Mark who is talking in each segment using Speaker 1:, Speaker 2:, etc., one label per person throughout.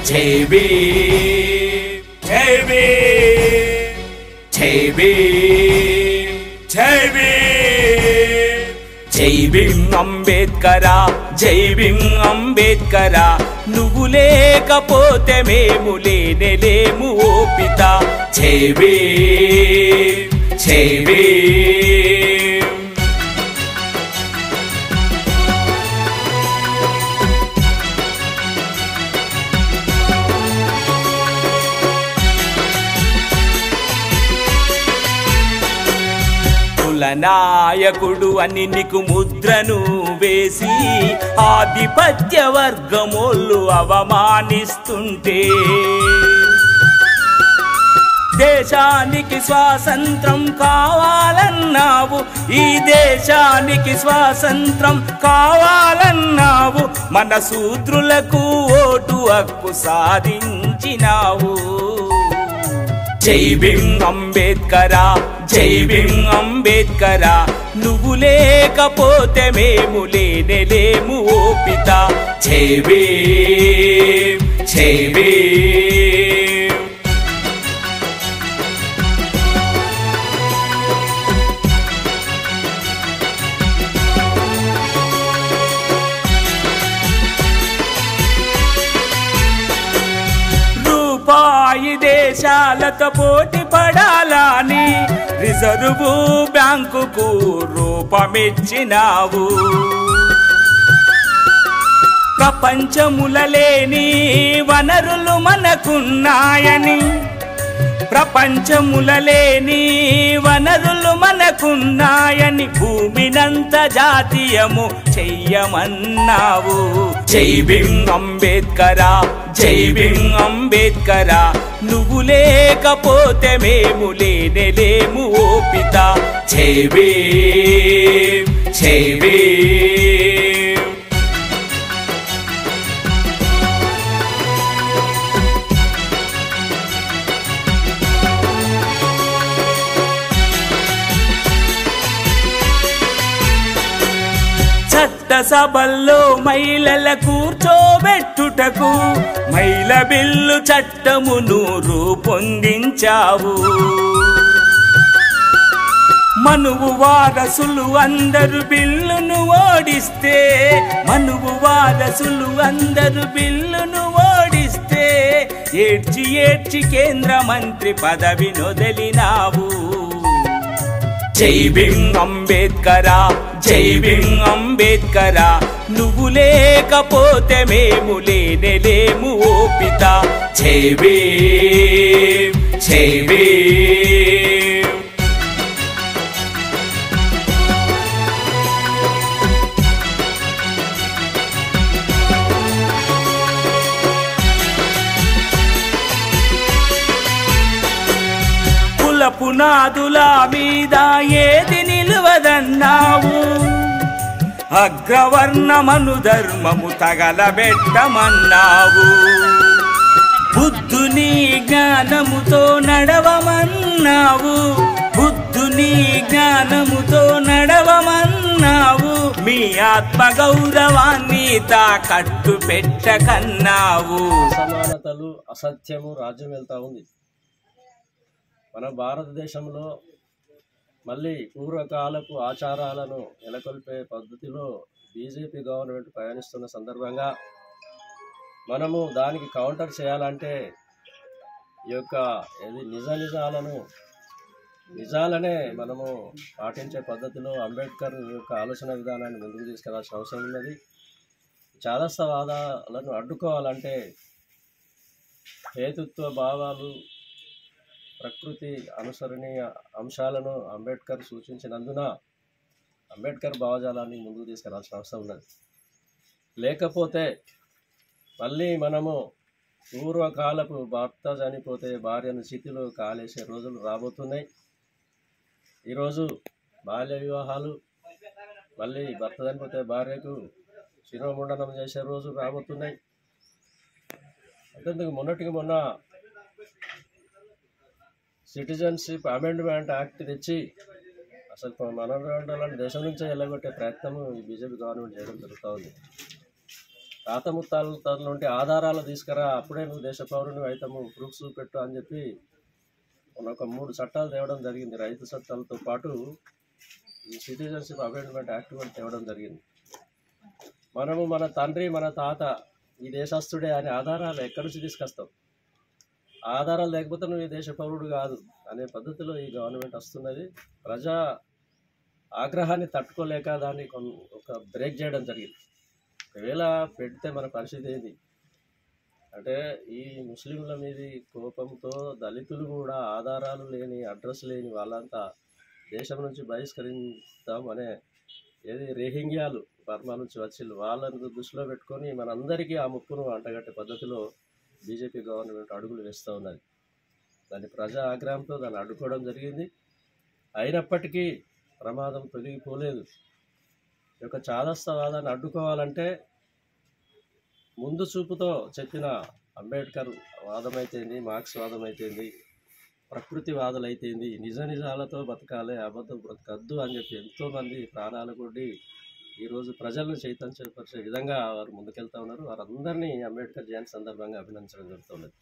Speaker 1: జై భీమ్ జై భీమ్ జై భీమ్ జై భీమ్ జై భీమ్ అంబేద్కరా జై భీమ్ అంబేద్కరా నువ్వు లేకపోతే మేము లేనేలేము ఓపిత జై భీమ్ జై భీమ్ కుల నాయకుడు అని నీకు ముద్రను వేసి ఆధిపత్య వర్గమోళ్ళు అవమానిస్తుంటే దేశానికి స్వాతంత్రం కావాలన్నావు ఈ దేశానికి స్వాతంత్రం కావాలన్నావు మన శూద్రులకు ఓటు హక్కు సాధించినావు జై భీమ్ అంబేద్కరా జై భీమ్ అంబేద్కరా నువ్వు లేకపోతే మేము లేనేలేము ఓపిత జై భీమ్ జై భీమ్ రూపాయి దేశాలతో పోటీ పడాలని రిజర్వు బ్యాంకుకు రూపమిచ్చినావు ప్రపంచముల లేని వనరులు మనకున్నాయని ప్రపంచముల లేని వనరులు మనకున్నాయని భూమినంత జాతీయము చెయ్యమన్నావు జై భీమ్ అంబేద్కరా జై భీమ్ అంబేద్కరా నువ్వు లేకపోతే మేము లేనేలేము ఓపిత జై భీమ్ జై భీమ్ చట్టసభల్లో మహిళల కూర్చోబెట్టుటకు మహిళ బిల్లు చట్టమును రూపొందించావు మనువు వారసులు అందరు బిల్లును ఓడిస్తే మనువు వారసులు అందరు బిల్లును ఓడిస్తే ఏడ్చి ఏడ్చి కేంద్ర మంత్రి పదవిని వదిలినావు జై భీమ్ అంబేద్కరా జై భీమ్ అంబేద్కరా నువ్వు లేకపోతే మేము లేనేలేము ఓపిత జై భీమ్ జై భీమ్ కుల పునాదుల మీద ఏది నిలువదన్నావు అగ్రవర్ణమను ధర్మము తగలబెట్టమన్నావు బుద్ధుని జ్ఞానముతో నడవమన్నావు బుద్ధుని జ్ఞానముతో నడవమన్నావు మీ ఆత్మ గౌరవాన్ని తాకట్టు పెట్టకన్నావు
Speaker 2: అసమానతలు అసత్యము రాజ్యం వెళ్తా ఉంది మన భారతదేశంలో మళ్ళీ పూర్వకాలపు ఆచారాలను నెలకొల్పే పద్ధతిలో బీజేపీ గవర్నమెంట్ ప్రయాణిస్తున్న సందర్భంగా మనము దానికి కౌంటర్ చేయాలంటే ఈ యొక్క ఏది నిజ నిజాలను నిజాలనే మనము పాటించే పద్ధతిలో అంబేద్కర్ యొక్క ఆలోచన విధానాన్ని ముందుకు తీసుకెళ్లాల్సిన అవసరం ఉన్నది చాదస్తవాదాలను అడ్డుకోవాలంటే హేతుత్వ భావాలు ప్రకృతి అనుసరణీయ అంశాలను అంబేద్కర్ సూచించినందున అంబేద్కర్ భావజాలాన్ని ముందుకు తీసుకురావాల్సిన అవసరం ఉన్నది లేకపోతే మళ్ళీ మనము పూర్వకాలపు భర్త చనిపోతే భార్యను స్థితిలో కాలేసే రోజులు రాబోతున్నాయి ఈరోజు బాల్య వివాహాలు మళ్ళీ భర్త చనిపోతే భార్యకు శిరోముండనం చేసే రోజులు రాబోతున్నాయి అంతేందుకు మొన్నటికి మొన్న సిటిజన్షిప్ అమెండ్మెంట్ యాక్ట్ తెచ్చి అసలు మనోరండాలను దేశం నుంచే వెళ్ళగొట్టే ప్రయత్నం ఈ బీజేపీ గవర్నమెంట్ చేయడం జరుగుతూ ఉంది తాత ముత్తాల నుండి ఆధారాలు తీసుకురా అప్పుడే నువ్వు దేశ పౌరుని అయితము ప్రూఫ్స్ పెట్టు అని చెప్పి మొన్న ఒక మూడు చట్టాలు తేవడం జరిగింది రైతు చట్టాలతో పాటు ఈ సిటిజన్షిప్ అమెండ్మెంట్ యాక్ట్ కూడా తేవడం జరిగింది మనము మన తండ్రి మన తాత ఈ దేశస్తుడే అనే ఆధారాలు ఎక్కడి నుంచి తీసుకొస్తాం ఆధారాలు లేకపోతే నువ్వు ఈ దేశ పౌరుడు కాదు అనే పద్ధతిలో ఈ గవర్నమెంట్ వస్తున్నది ప్రజా ఆగ్రహాన్ని తట్టుకోలేక దాన్ని కొన్- ఒక బ్రేక్ చేయడం జరిగింది ఒకవేళ పెడితే మన పరిస్థితి ఏంది అంటే ఈ ముస్లింల మీది కోపంతో దళితులు కూడా ఆధారాలు లేని అడ్రస్ లేని వాళ్ళంతా దేశం నుంచి బహిష్కరిద్దాం అనే ఏది రేహింగ్యాలు బర్మా నుంచి వచ్చిళ్ళు వాళ్ళని దృష్టిలో పెట్టుకొని మనందరికీ ఆ ముప్పును అంటగట్టే పద్ధతిలో బీజేపీ గవర్నమెంట్ అడుగులు వేస్తూ ఉన్నది దాని ప్రజా ఆగ్రహంతో దాన్ని అడ్డుకోవడం జరిగింది అయినప్పటికీ ప్రమాదం తొలగిపోలేదు ఈ యొక్క చాదస్తవాదాన్ని అడ్డుకోవాలంటే ముందు చూపుతో చెప్పిన అంబేద్కర్ వాదమైతేంది మార్క్స్ వాదం అయితేంది ప్రకృతి వాదులైతేంది నిజ నిజాలతో బతకాలి అబద్ధం బ్రతకద్దు అని చెప్పి ఎంతోమంది ప్రాణాలు కొట్టి ఈరోజు ప్రజలను చైతన్యపరిచే విధంగా వారు ముందుకెళ్తా ఉన్నారు వారందరినీ అంబేద్కర్ జయంతి సందర్భంగా అభినందించడం జరుగుతున్నది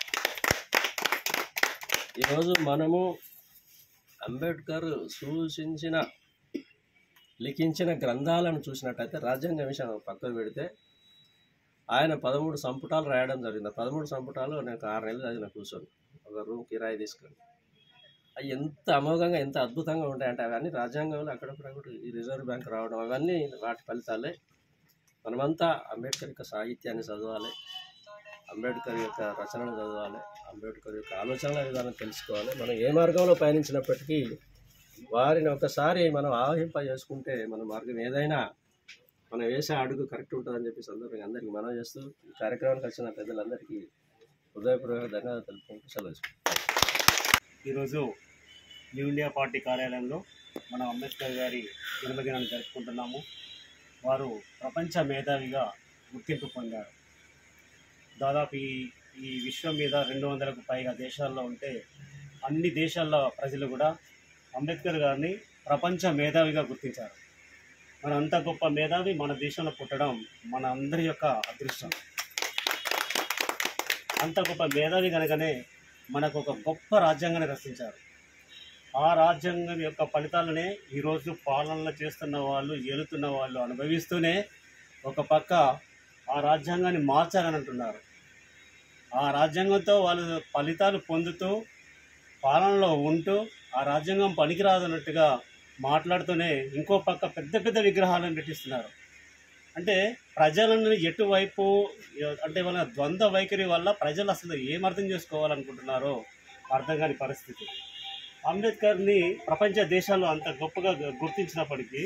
Speaker 2: ఈరోజు మనము అంబేద్కర్ సూచించిన లిఖించిన గ్రంథాలను చూసినట్టయితే రాజ్యాంగ విషయం పక్కకు పెడితే ఆయన పదమూడు సంపుటాలు రాయడం జరిగింది ఆ పదమూడు సంపుటాలు నేను ఆరు నెలలు చదివిన కూర్చొని ఒక రూమ్ కిరాయి తీసుకొని అవి ఎంత అమోఘంగా ఎంత అద్భుతంగా ఉంటాయంటే అవన్నీ రాజ్యాంగంలో అక్కడక్కడ ఈ రిజర్వ్ బ్యాంక్ రావడం అవన్నీ వాటి ఫలితాలే మనమంతా అంబేద్కర్ యొక్క సాహిత్యాన్ని చదవాలి అంబేద్కర్ యొక్క రచనలు చదవాలి అంబేద్కర్ యొక్క ఆలోచనల విధానం తెలుసుకోవాలి మనం ఏ మార్గంలో పయనించినప్పటికీ వారిని ఒకసారి మనం ఆవహింప చేసుకుంటే మన మార్గం ఏదైనా మనం వేసే అడుగు కరెక్ట్ ఉంటుందని చెప్పి సందర్భంగా అందరికీ మనం చేస్తూ ఈ కార్యక్రమానికి వచ్చిన పెద్దలందరికీ హృదయపూర్వక ధన్యవాదాలు తెలుపుకుంటూ సెలవు తీసుకుంటాం.
Speaker 3: ఈరోజు న్యూ ఇండియా పార్టీ కార్యాలయంలో మనం అంబేద్కర్ గారి జన్మదినాన్ని జరుపుకుంటున్నాము వారు ప్రపంచ మేధావిగా గుర్తింపు పొందారు దాదాపు ఈ ఈ విశ్వం మీద రెండు వందలకు పైగా దేశాల్లో ఉంటే అన్ని దేశాల్లో ప్రజలు కూడా అంబేద్కర్ గారిని ప్రపంచ మేధావిగా గుర్తించారు మన అంత గొప్ప మేధావి మన దేశంలో పుట్టడం మన అందరి యొక్క అదృష్టం అంత గొప్ప మేధావి కనుకనే మనకు ఒక గొప్ప రాజ్యాంగాన్ని రచించారు ఆ రాజ్యాంగం యొక్క ఫలితాలనే ఈరోజు పాలనలు చేస్తున్న వాళ్ళు ఏలుతున్న వాళ్ళు అనుభవిస్తూనే ఒక పక్క ఆ రాజ్యాంగాన్ని మార్చాలని అంటున్నారు ఆ రాజ్యాంగంతో వాళ్ళు ఫలితాలు పొందుతూ పాలనలో ఉంటూ ఆ రాజ్యాంగం పనికిరాదన్నట్టుగా మాట్లాడుతూనే ఇంకో పక్క పెద్ద పెద్ద విగ్రహాలను పెట్టిస్తున్నారు అంటే ప్రజలను ఎటువైపు అంటే వాళ్ళ ద్వంద్వ వైఖరి వల్ల ప్రజలు అసలు ఏం అర్థం చేసుకోవాలనుకుంటున్నారో అర్థం కాని పరిస్థితి అంబేద్కర్ని ప్రపంచ దేశాల్లో అంత గొప్పగా గు- గుర్తించినప్పటికీ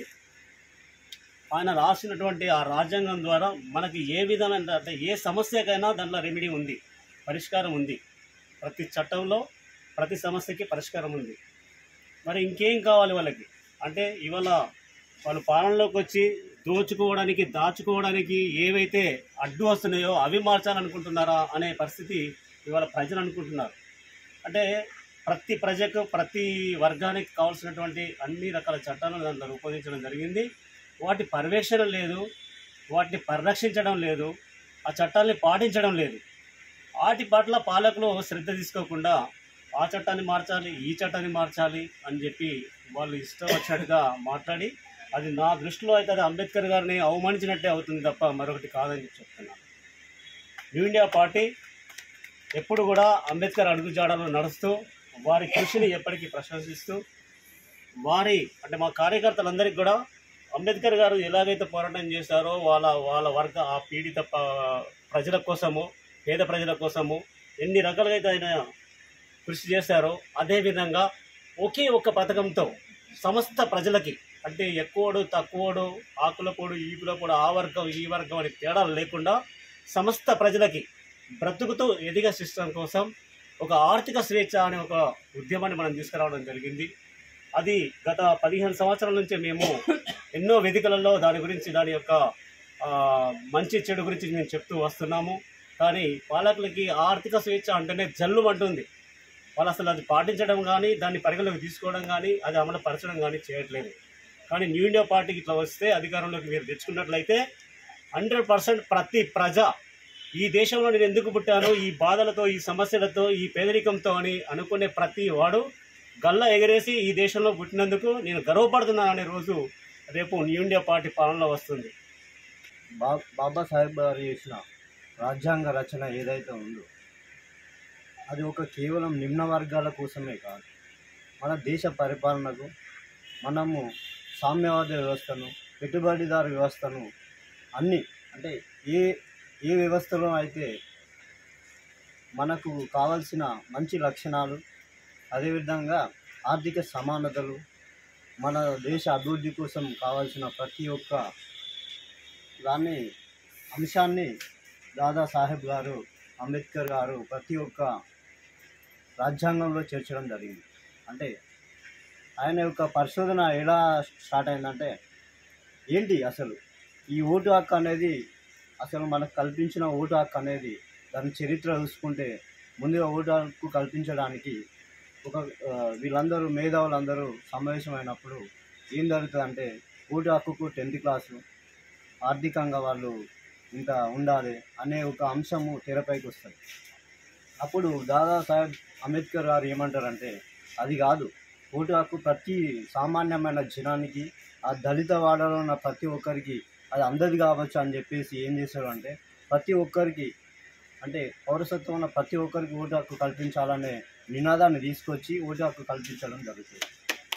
Speaker 3: ఆయన రాసినటువంటి ఆ రాజ్యాంగం ద్వారా మనకి ఏ విధమైన అంటే ఏ సమస్యకైనా దాంట్లో రెమెడీ ఉంది పరిష్కారం ఉంది ప్రతి చట్టంలో ప్రతి సమస్యకి పరిష్కారం ఉంది మరి ఇంకేం కావాలి వాళ్ళకి అంటే ఇవాళ వాళ్ళు పాలనలోకి వచ్చి దోచుకోవడానికి దాచుకోవడానికి ఏవైతే అడ్డు వస్తున్నాయో అవి మార్చాలనుకుంటున్నారా అనే పరిస్థితి ఇవాళ ప్రజలు అనుకుంటున్నారు అంటే ప్రతి ప్రజకు ప్రతి వర్గానికి కావాల్సినటువంటి అన్ని రకాల చట్టాలను దాంట్లో రూపొందించడం జరిగింది వాటి పర్యవేక్షణ లేదు వాటిని పరిరక్షించడం లేదు ఆ చట్టాల్ని పాటించడం లేదు వాటి పట్ల పాలకులు శ్రద్ధ తీసుకోకుండా ఆ చట్టాన్ని మార్చాలి ఈ చట్టాన్ని మార్చాలి అని చెప్పి వాళ్ళు ఇష్టం వచ్చినట్టుగా మాట్లాడి అది నా దృష్టిలో అయితే అది అంబేద్కర్ గారిని అవమానించినట్టే అవుతుంది తప్ప మరొకటి కాదని చెప్పి చెప్తున్నాను న్యూ ఇండియా పార్టీ ఎప్పుడు కూడా అంబేద్కర్ అడుగుజాడలో నడుస్తూ వారి కృషిని ఎప్పటికీ ప్రశంసిస్తూ వారి అంటే మా కార్యకర్తలందరికీ కూడా అంబేద్కర్ గారు ఎలాగైతే పోరాటం చేశారో వాళ్ళ వాళ్ళ వర్గ ఆ పీడిత ప- ప్రజల కోసము పేద ప్రజల కోసము ఎన్ని రకాలుగా అయితే ఆయన కృషి చేశారో అదేవిధంగా ఒకే ఒక్క పథకంతో సమస్త ప్రజలకి అంటే ఎక్కువడు తక్కువడు ఆకుల పొడు ఈకుల పొడు ఆ వర్గం ఈ వర్గం అని తేడాలు లేకుండా సమస్త ప్రజలకి బ్రతుకుతూ ఎదిగే సిస్టమ్ కోసం ఒక ఆర్థిక స్వేచ్ఛ అనే ఒక ఉద్యమాన్ని మనం తీసుకురావడం జరిగింది అది గత పదిహేను సంవత్సరాల నుంచి మేము ఎన్నో వేదికలలో దాని గురించి దాని యొక్క ఆ, మంచి చెడు గురించి మేము చెప్తూ వస్తున్నాము కానీ పాలకులకి ఆర్థిక స్వేచ్ఛ అంటేనే జల్లు అంటుంది వాళ్ళు అసలు అది పాటించడం కానీ దాన్ని పరిగణలోకి తీసుకోవడం కానీ అది అమలు పరచడం కానీ చేయట్లేదు కానీ న్యూ ఇండియా పార్టీకి ఇట్లా వస్తే అధికారంలోకి మీరు తెచ్చుకున్నట్లయితే హండ్రెడ్ పర్సెంట్ ప్రతి ప్రజ ఈ దేశంలో నేను ఎందుకు పుట్టాను ఈ బాధలతో ఈ సమస్యలతో ఈ పేదరికంతో అని అనుకునే ప్రతి వాడు గల్ల ఎగరేసి ఈ దేశంలో పుట్టినందుకు నేను గర్వపడుతున్నాను అనే రోజు రేపు న్యూ ఇండియా పార్టీ పాలనలో వస్తుంది
Speaker 4: బా బాబాసాహెబ్ గారు చేసిన రాజ్యాంగ రచన ఏదైతే ఉందో అది ఒక కేవలం నిమ్న వర్గాల కోసమే కాదు మన దేశ పరిపాలనకు మనము సామ్యవాద వ్యవస్థను పెట్టుబడిదారు వ్యవస్థను అన్ని అంటే ఏ ఏ వ్యవస్థలో అయితే మనకు కావలసిన మంచి లక్షణాలు అదేవిధంగా ఆర్థిక సమానతలు మన దేశ అభివృద్ధి కోసం కావాల్సిన ప్రతి ఒక్క దాన్ని అంశాన్ని దాదా సాహెబ్ గారు అంబేద్కర్ గారు ప్రతి ఒక్క రాజ్యాంగంలో చేర్చడం జరిగింది అంటే ఆయన యొక్క పరిశోధన ఎలా స్టార్ట్ అయిందంటే ఏంటి అసలు ఈ ఓటు హక్కు అనేది అసలు మనకు కల్పించిన ఓటు హక్కు అనేది దాని చరిత్ర చూసుకుంటే ముందుగా ఓటు హక్కు కల్పించడానికి ఒక ఆ, వీళ్ళందరూ మేధావులందరూ సమావేశమైనప్పుడు ఏం జరుగుతుందంటే ఓటు హక్కుకు టెన్త్ క్లాసు ఆర్థికంగా వాళ్ళు ఇంత ఉండాలి అనే ఒక అంశము తెరపైకి వస్తుంది అప్పుడు దాదాసాహెబ్ అంబేద్కర్ గారు ఏమంటారంటే అది కాదు ఓటు హక్కు ప్రతి సామాన్యమైన జనానికి ఆ దళిత వాడలో ఉన్న ప్రతి ఒక్కరికి అది అందరిది కావచ్చు అని చెప్పేసి ఏం చేశారు అంటే ప్రతి ఒక్కరికి అంటే పౌరసత్వం ఉన్న ప్రతి ఒక్కరికి ఓటు హక్కు కల్పించాలనే నినాదాన్ని తీసుకొచ్చి ఓటు హక్కు కల్పించడం జరుగుతుంది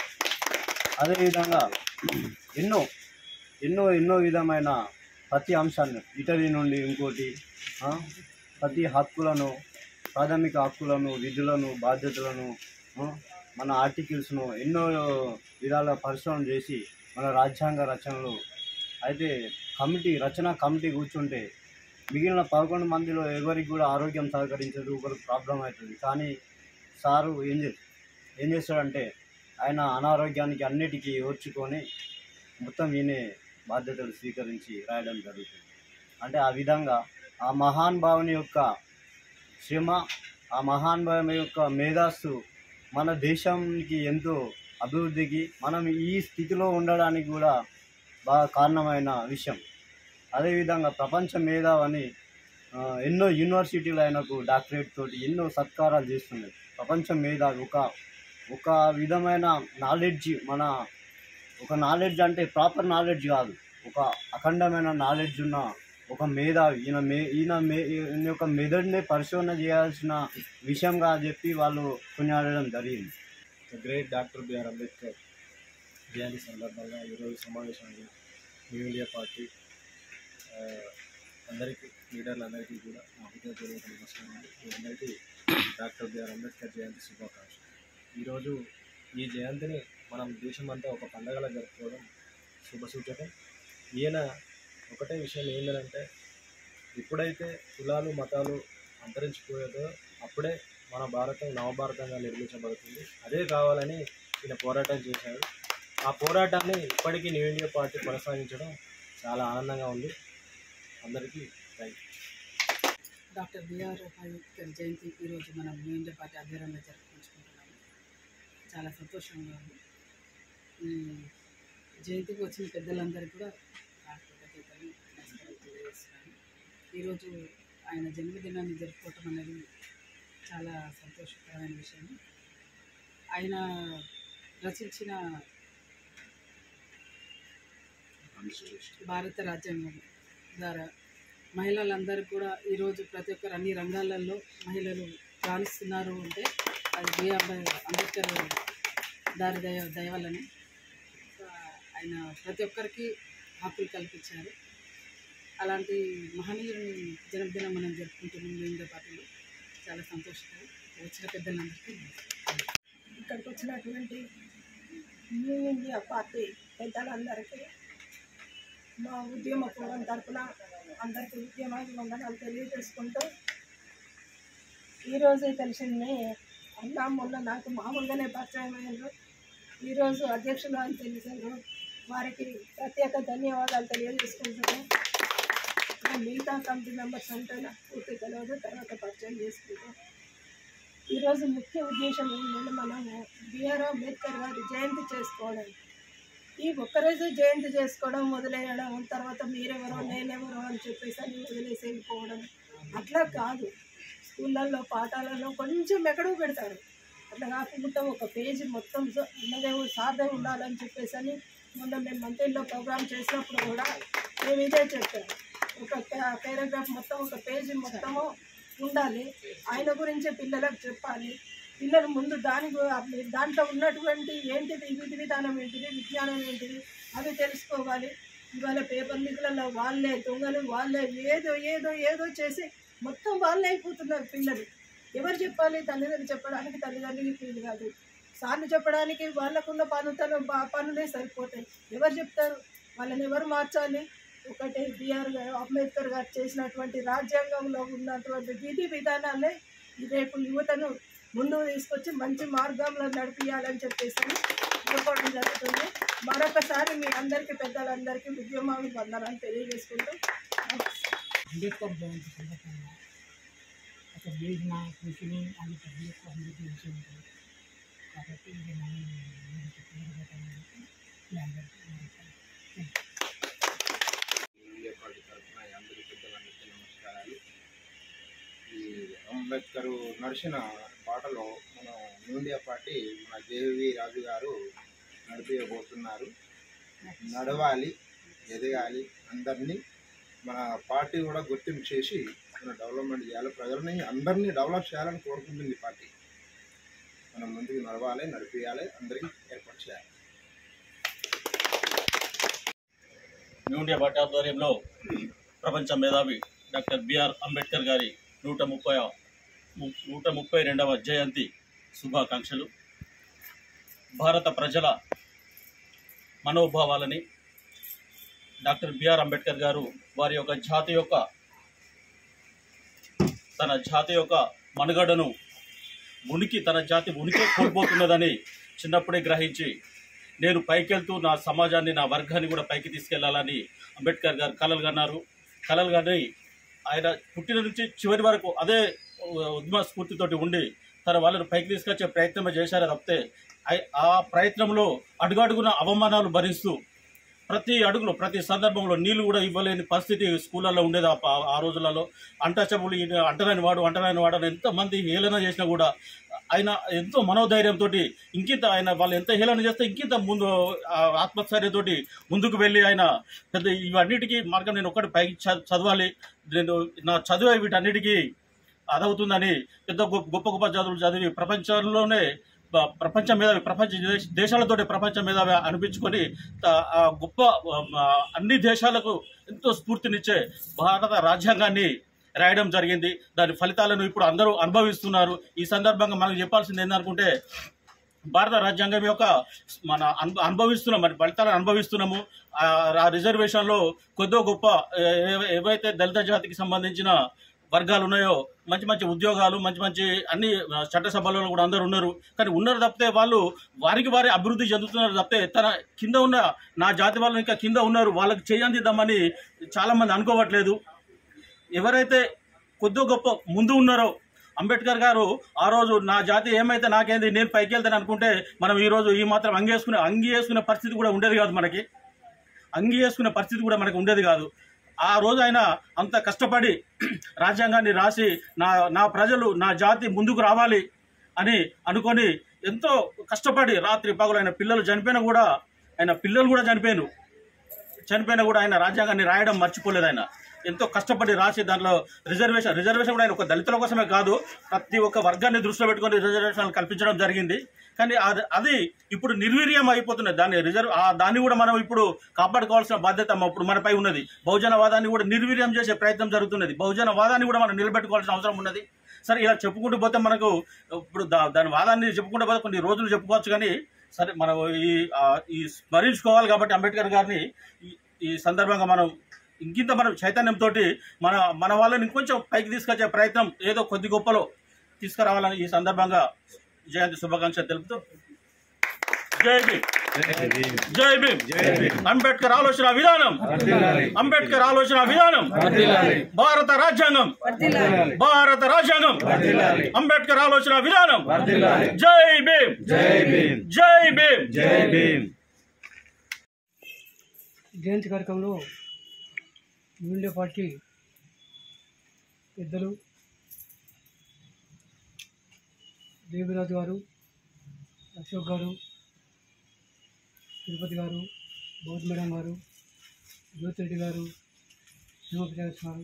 Speaker 4: అదేవిధంగా ఎన్నో ఎన్నో ఎన్నో విధమైన ప్రతి అంశాన్ని ఇటలీ నుండి ఇంకోటి ఆ, ప్రతి హక్కులను ప్రాథమిక హక్కులను విధులను బాధ్యతలను ఆ, మన ఆర్టికల్స్ను ఎన్నో విధాల పరిశ్రమ చేసి మన రాజ్యాంగ రచనలు అయితే కమిటీ రచన కమిటీ కూర్చుంటే మిగిలిన పదకొండు మందిలో ఎవరికి కూడా ఆరోగ్యం సహకరించదు ఒకరికి ప్రాబ్లం అవుతుంది కానీ సారు ఏం చే ఏం చేస్తాడంటే ఆయన అనారోగ్యానికి అన్నిటికీ ఓర్చుకొని మొత్తం ఈయనే బాధ్యతలు స్వీకరించి రాయడం జరుగుతుంది అంటే ఆ విధంగా ఆ మహాన్ భావుని యొక్క శ్రమ ఆ మహాన్ భావుని యొక్క మేధస్సు మన దేశానికి ఎంతో అభివృద్ధికి మనం ఈ స్థితిలో ఉండడానికి కూడా బాగా కారణమైన విషయం అదేవిధంగా ప్రపంచ మేధావని ఆ, ఎన్నో యూనివర్సిటీలు ఆయనకు డాక్టరేట్ తోటి ఎన్నో సత్కారాలు చేస్తున్నాయి ప్రపంచ మేధావి ఒక ఒక విధమైన నాలెడ్జ్ మన ఒక నాలెడ్జ్ అంటే ప్రాపర్ నాలెడ్జ్ కాదు ఒక అఖండమైన నాలెడ్జ్ ఉన్న ఒక మేధావి ఈయన మే ఈయన మే ఈయన యొక్క మెదడునే పరిశోధన చేయాల్సిన విషయంగా చెప్పి వాళ్ళు కొనియాడడం జరిగింది
Speaker 2: the great doctor BR Ambedkar Jayanti సందర్భంగా ఈరోజు సమావేశంలో న్యూ ఇండియా పార్టీ ఆ, అందరికీ లీడర్లందరికీ కూడా నా హృదయపూర్వక నమస్కారాలు మీ అందరికీ డాక్టర్ బిఆర్ అంబేద్కర్ జయంతి శుభాకాంక్షలు ఈరోజు ఈ జయంతిని మనం దేశమంతా ఒక పండగలా జరుపుకోవడం శుభసూచకం ఈయన ఒకటే విషయం ఏంటంటే ఎప్పుడైతే కులాలు మతాలు అంతరించిపోయేదో అప్పుడే మన భారతం నవభారతంగా నిర్మించబడుతుంది అదే కావాలని ఈయన పోరాటం చేశారు ఆ పోరాటాన్ని ఇప్పటికీ న్యూ ఇండియా పార్టీ కొనసాగించడం చాలా ఆనందంగా ఉంది అందరికీ thank
Speaker 5: doctor BR Ambedkar Jayanti ఈరోజు మనం న్యూ ఇండియా పార్టీ ఆధ్వర్యంలో జరుపుకుంటున్నాము చాలా సంతోషంగా ఉంది ఈ జయంతికి వచ్చిన పెద్దలందరికీ కూడా నా కృతజ్ఞతలు నమస్కారాలు తెలియజేస్తున్నాను ఈరోజు ఆయన జన్మదినాన్ని జరుపుకోవటం అనేది చాలా సంతోషకరమైన విషయం ఆయన రచించిన భారత రాజ్యాంగం ద్వారా మహిళలందరూ కూడా ఈరోజు ప్రతి ఒక్కరు అన్ని రంగాలలో మహిళలు రాణిస్తున్నారు అంటే అది బి అంబే- అంబేద్కర్ దారి దయ దయ వల్లనే ఆ, ఆయన ప్రతి ఒక్కరికి హక్కులు కల్పించారు అలాంటి మహనీయుని జన్మదినం మనం జరుపుకుంటున్నాం ఇండియా పార్టీలో చాలా సంతోషకరం వచ్చిన పెద్దలందరికీ
Speaker 6: ఇక్కడికి వచ్చినటువంటి న్యూ ఇండియా పార్టీ పెద్దలందరికీ మా ఉద్యమ పూర్వం తరపున అందరికీ ఉద్యమాభివందనాలు తెలియజేసుకుంటూ ఈరోజే తెలిసింది అన్నా మొన్న నాకు మామూలుగానే పరిచయం అయ్యారు ఈరోజు అధ్యక్షులు అని తెలిసారు వారికి ప్రత్యేక ధన్యవాదాలు తెలియజేసుకుంటున్నాను ఇంకా మిగతా కమిటీ మెంబర్స్ అంటే నాకు పూర్తి తెలియదు తర్వాత పరిచయం చేసుకుంటాం ఈరోజు ముఖ్య ఉద్దేశం ఏంటంటే మనము బిఆర్ అంబేద్కర్ గారి జయంతి చేసుకోవడం ఈ ఒక్కరోజు జయంతి చేసుకోవడం వదిలేయడం తర్వాత మీరెవరో నేనెవరో అని చెప్పేసి అని వదిలేసి వెళ్ళిపోవడం అట్లా కాదు స్కూళ్ళల్లో పాఠాలలో కొంచెం ఎక్కడో పెడతారు అట్లా కాకుండా ఒక పేజీ మొత్తం స- ఉన్నదే సార్దే ఉండాలని చెప్పేసి అని మొన్న మేము మంత్రిలో ప్రోగ్రామ్ చేసినప్పుడు కూడా మేము ఇదే చెప్పాము ఒక పారాగ్రాఫ్ మొత్తం ఒక పేజీ మొత్తము ఉండాలి ఆయన గురించే పిల్లలకు చెప్పాలి పిల్లలు ముందు దాని గు- అప్పుడు దాంట్లో ఉన్నటువంటి ఏంటిది విధి విధానం ఏంటిది విజ్ఞానం ఏంటిది అవి తెలుసుకోవాలి ఇవాళ పేపర్ లీకులలో వాళ్ళే దొంగలు వాళ్ళే ఏదో ఏదో ఏదో చేసి మొత్తం వాళ్ళే అయిపోతున్నారు పిల్లలు ఎవరు చెప్పాలి తల్లిదండ్రులు చెప్పడానికి తల్లిదండ్రులకి ఫీల్ కాదు సార్లు చెప్పడానికి వాళ్ళకున్న పనుతలు బా- పనులే సరిపోతాయి ఎవరు చెప్తారు వాళ్ళని ఎవరు మార్చాలి ఒకటి బిఆర్ గారు అంబేద్కర్ గారు చేసినటువంటి రాజ్యాంగంలో ఉన్నటువంటి విధి విధానాలే రేపు యువతను ముందుకు తీసుకొచ్చి మంచి మార్గంలో నడిపించాలని చెప్పేసి అనుకోవడం జరుగుతుంది మరొకసారి మీ అందరికీ పెద్దలందరికీ ఉద్యమాలు వందనాలు తెలియజేసుకుంటూ నమస్కారం.
Speaker 7: అంబేద్కర్ జయంతి సందర్భంగా అతను చేసిన కృషిని అది ప్రతి ఒక్క అందరికీ తెలిసి ఉంటుంది కాబట్టి ఇది మనం మీరు చెప్పగలుగుతామని మీ అందరికీ నమస్కారం.
Speaker 8: ఇండియా పార్టీ తరఫున అందరి పెద్దలందరికీ నమస్కారాలు ఈ అంబేద్కర్ నడిచిన పాటలో మన ఇండియా పార్టీ మన జేవి రాజు గారు నడిపించబోతున్నారు నడవాలి ఎదగాలి అందరినీ మన పార్టీ కూడా గుర్తింపు చేసి మన డెవలప్మెంట్ చేయాలి ప్రజలని అందరినీ డెవలప్ చేయాలని కోరుకుంటుంది ఈ పార్టీ మనం ముందుకు నడవాలి నడిపించాలి అందరికీ ఏర్పాటు చేయాలి
Speaker 3: న్యూ ఇండియా పార్టీ ఆధ్వర్యంలో ప్రపంచ మేధావి డాక్టర్ బిఆర్ అంబేద్కర్ గారి నూట ముప్పై నూట ముప్పై రెండవ జయంతి శుభాకాంక్షలు భారత ప్రజల మనోభావాలని డాక్టర్ బిఆర్ అంబేద్కర్ గారు వారి యొక్క జాతి యొక్క తన జాతి యొక్క మనుగడను ఉనికి తన జాతి ఉనికి కోల్పోతున్నదని చిన్నప్పుడే గ్రహించి నేను పైకెళ్తూ నా సమాజాన్ని నా వర్గాన్ని కూడా పైకి తీసుకెళ్లాలని అంబేద్కర్ గారు కలలు కన్నారు కలలు కని ఆయన పుట్టిన నుంచి చివరి వరకు అదే ఉద్యమ స్ఫూర్తితోటి ఉండి తన వాళ్ళని పైకి తీసుకొచ్చే ప్రయత్నం చేశారే తప్పితే ఐ- ఆ ప్రయత్నంలో అడుగడుగున అవమానాలు భరిస్తూ ప్రతి అడుగులో ప్రతి సందర్భంలో నీళ్లు కూడా ఇవ్వలేని పరిస్థితి స్కూళ్ళల్లో ఉండేది ఆ ప- ఆ రోజులలో అంటచబులు అంటరాని వాడు అంటరాని వాడు అని ఎంతమంది హేళన చేసినా కూడా ఆయన ఎంతో మనోధైర్యంతో ఇంకింత ఆయన వాళ్ళు ఎంత హేళన చేస్తే ఇంకింత ముందు ఆ ఆత్మస్థైర్యంతోటి ముందుకు వెళ్ళి ఆయన పెద్ద ఇవన్నిటికీ మార్గం నేను ఒక్కటి పైకి చ- చదవాలి నేను నా చదువు వీటన్నిటికీ అదవుతుందని పెద్ద గొప్ప గొప్ప గొప్ప చదువులు చదివి ప్రపంచంలోనే ప- ప్రపంచ మేధావి ప్రపంచ దేశ- దేశాలతోటి ప్రపంచ మేధావి అనిపించుకొని త- ఆ గొప్ప ఆ, అన్ని దేశాలకు ఎంతో స్ఫూర్తినిచ్చే భారత రాజ్యాంగాన్ని రాయడం జరిగింది దాని ఫలితాలను ఇప్పుడు అందరూ అనుభవిస్తున్నారు ఈ సందర్భంగా మనకు చెప్పాల్సింది ఏంటనుకుంటే భారత రాజ్యాంగం యొక్క మన అను- అనుభవిస్తున్నాం మరి ఫలితాలను అనుభవిస్తున్నాము ఆ ఆ రిజర్వేషన్లో కొద్దో గొప్ప ఏ- ఏ- ఏవైతే దళిత జాతికి సంబంధించిన వర్గాలు ఉన్నాయో మంచి మంచి ఉద్యోగాలు మంచి మంచి అన్ని ఆ, చట్టసభలలో కూడా అందరూ ఉన్నారు కానీ ఉన్నారు తప్పితే వాళ్ళు వారికి వారి అభివృద్ధి చెందుతున్నారు తప్పితే తన కింద ఉన్న నా జాతి వాళ్ళు ఇంకా కింద ఉన్నారు వాళ్ళకి చేయందిద్దామని చాలా మంది అనుకోవట్లేదు ఎవరైతే కొద్దో గొప్ప ముందు ఉన్నారో అంబేద్కర్ గారు ఆ రోజు నా జాతి ఏమైతే నాకేంది నేను పైకి వెళ్తాను అనుకుంటే మనం ఈ రోజు ఈ మాత్రం అంగి వేసుకునే అంగి వేసుకునే పరిస్థితి కూడా ఉండేది కాదు మనకి అంగి వేసుకునే పరిస్థితి కూడా మనకు ఉండేది కాదు ఆ రోజు ఆయన అంత కష్టపడి రాజ్యాంగాన్ని రాసి నా నా ప్రజలు నా జాతి ముందుకు రావాలి అని అనుకొని ఎంతో కష్టపడి రాత్రి పగలు ఆయన పిల్లలు చనిపోయినా కూడా ఆయన పిల్లలు కూడా చనిపోయాను చనిపోయినా కూడా ఆయన రాజ్యాంగాన్ని రాయడం మర్చిపోలేదు ఆయన ఎంతో కష్టపడి రాసి దాంట్లో రిజర్వేషన్ రిజర్వేషన్ కూడా ఆయన ఒక దళితుల కోసమే కాదు ప్రతి ఒక్క వర్గాన్ని దృష్టిలో పెట్టుకొని రిజర్వేషన్ కల్పించడం జరిగింది కానీ అది అది ఇప్పుడు నిర్వీర్యం అయిపోతున్నది దాన్ని రిజర్వ్ ఆ దాన్ని కూడా మనం ఇప్పుడు కాపాడుకోవాల్సిన బాధ్యత మ- ఇప్పుడు మనపై ఉన్నది బహుజనవాదాన్ని కూడా నిర్వీర్యం చేసే ప్రయత్నం జరుగుతున్నది బహుజనవాదాన్ని కూడా మనం నిలబెట్టుకోవాల్సిన అవసరం ఉన్నది సరే ఇలా చెప్పుకుంటూ పోతే మనకు ఇప్పుడు దా- దాని వాదాన్ని చెప్పుకుంటూ పోతే కొన్ని రోజులు చెప్పుకోవచ్చు కానీ సరే మనం ఈ ఆ, ఈ స్మరించుకోవాలి కాబట్టి అంబేద్కర్ గారిని ఈ- ఈ సందర్భంగా మనం ఇంకింత మనం చైతన్యంతో మన మన వాళ్ళని ఇంకొంచెం పైకి తీసుకొచ్చే ప్రయత్నం ఏదో కొద్ది గొప్పలో తీసుకురావాలని ఈ సందర్భంగా జయంతి శుభాకాంక్షలు తెలుపుతూ జై భీమ్ జై భీమ్ అంబేద్కర్ ఆలోచన విధానం అంబేద్కర్ ఆలోచన విధానం భారత రాజ్యాంగం భారత రాజ్యాంగం అంబేద్కర్ ఆలోచన విధానం జై భీమ్ జై భీమ్ జై భీమ్
Speaker 4: జై భీమ్
Speaker 7: జయంతి కార్యక్రమంలో యూనియన్ పార్టీ పెద్దలు దేవిరాజు గారు అశోక్ గారు తిరుపతి గారు బౌద్ధ మేడం గారు జ్యోతిరెడ్డి గారు హిమప్రకాష్ గారు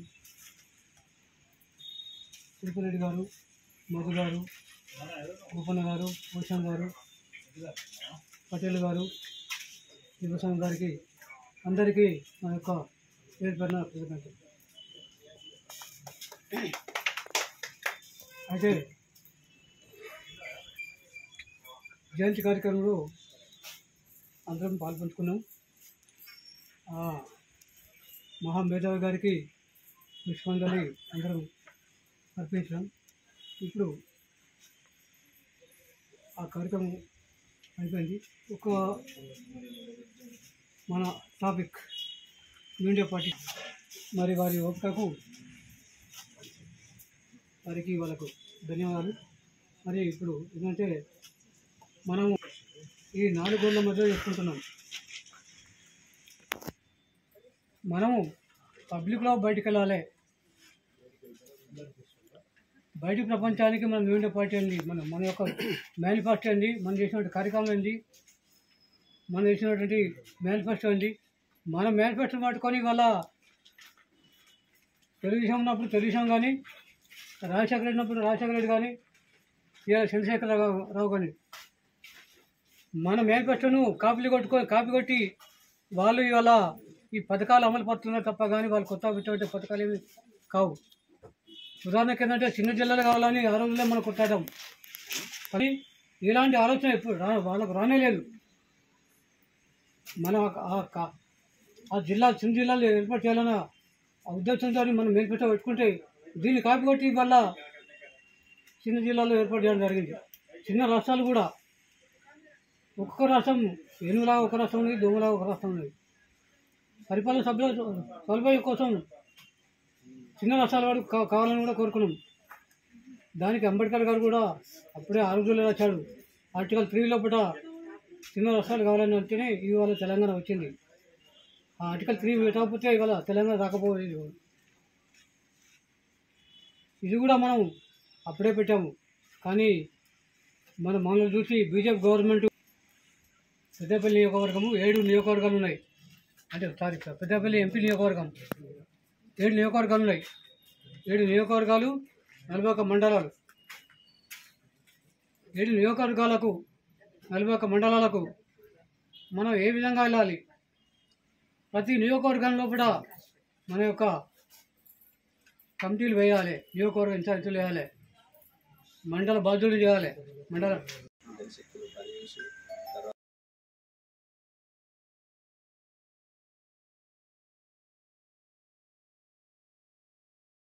Speaker 7: తిరుపతి రెడ్డి గారు మధు గారు గోపన్న గారు భూషణ్ గారు పటేల్ గారు యువస్వామి గారికి అందరికీ మా యొక్క పేరు పేరున కృతజ్ఞతలు అయితే జయంతి కార్యక్రమంలో అందరం పాల్పంచుకున్నాం ఆ మహామేధావి గారికి పుష్పాంజలి అందరం అర్పించడం ఇప్పుడు ఆ కార్యక్రమం అయిపోయింది ఒక మన టాపిక్ మీడియా పార్టీ మరి వారి ఓపికకు వారికి వాళ్ళకు ధన్యవాదాలు మరి ఇప్పుడు ఏంటంటే మనం ఈ నాలుగు గోళ్ళ మధ్య చెప్పుకుంటున్నాం మనము పబ్లిక్లో బయటికి వెళ్ళాలి బయట ప్రపంచానికి మన మీడియా పార్టీ అండి మన మన యొక్క మేనిఫెస్టో అండి మనం చేసినటువంటి కార్యక్రమం ఏంది మనం చేసినటువంటి మేనిఫెస్టో అండి మన మేనిఫెస్టో పట్టుకొని ఇవాళ తెలుగుదేశం ఉన్నప్పుడు తెలుగుదేశం కానీ రాజశేఖర రెడ్డి ఉన్నప్పుడు రాజశేఖర రెడ్డి కానీ ఇవాళ చంద్రశేఖర రావు రావు కానీ మన మేనిఫెస్టోను కాపీలు కొట్టుకొని కాపీ కొట్టి వాళ్ళు ఇవాళ ఈ పథకాలు అమలు పడుతున్నారు తప్ప కానీ వాళ్ళు కొత్త పెట్టే పథకాలు ఏమి కావు ఉదాహరణకి ఏంటంటే చిన్న జిల్లాలు కావాలని ఆ రోజుల్లో మనం కొట్టాడం కానీ ఇలాంటి ఆలోచన ఎప్పుడు రా వాళ్ళకు రానే లేదు మనం ఆ- ఆ కా- ఆ జిల్లా చిన్న జిల్లాలు ఏర్పాటు చేయాలన్న ఆ ఉద్దేశంతో మనం మేల్పెట్ట పెట్టుకుంటే దీన్ని కాపీ కొట్టి వల్ల చిన్న జిల్లాలో ఏర్పాటు చేయడం జరిగింది చిన్న రాష్ట్రాలు కూడా ఒక్కొక్క రాష్ట్రం ఏనుగులాగా ఒక రాష్ట్రం ఉంది దోమలాగా ఒక రాష్ట్రం ఉంది పరిపాలన సభ్యుల సౌలభ్యం కోసం చిన్న రాష్ట్రాల వాడు కా- కావాలని కూడా కోరుకున్నాం దానికి అంబేద్కర్ గారు కూడా అప్పుడే ఆరోగ్యంలో రాశాడు ఆర్టికల్ త్రీ లోపల చిన్న రాష్ట్రాలు కావాలని అంటేనే ఇవాళ తెలంగాణ వచ్చింది ఆ ఆర్టికల్ త్రీ పెట్టకపోతే ఇవాళ తెలంగాణ రాకపోయేది ఇది కూడా మనం అప్పుడే పెట్టాము కానీ మన మనల్ని చూసి బీజేపీ గవర్నమెంట్ పెద్దపల్లి నియోజకవర్గము ఏడు నియోజకవర్గాలు ఉన్నాయి అంటే సారీ సార్ పెద్దపల్లి ఎంపీ నియోజకవర్గం ఏడు నియోజకవర్గాలు ఉన్నాయి ఏడు నియోజకవర్గాలు నలభై ఒక్క మండలాలు ఏడు నియోజకవర్గాలకు నలభై ఒక్క మండలాలకు మనం ఏ విధంగా వెళ్ళాలి ప్రతి నియోజకవర్గం లోపల మన యొక్క కమిటీలు వేయాలి నియోజకవర్గ ఇన్ఛార్జీలు వేయాలి మండల బాధ్యులు చేయాలి మండల
Speaker 8: శక్తులు పనిచేసి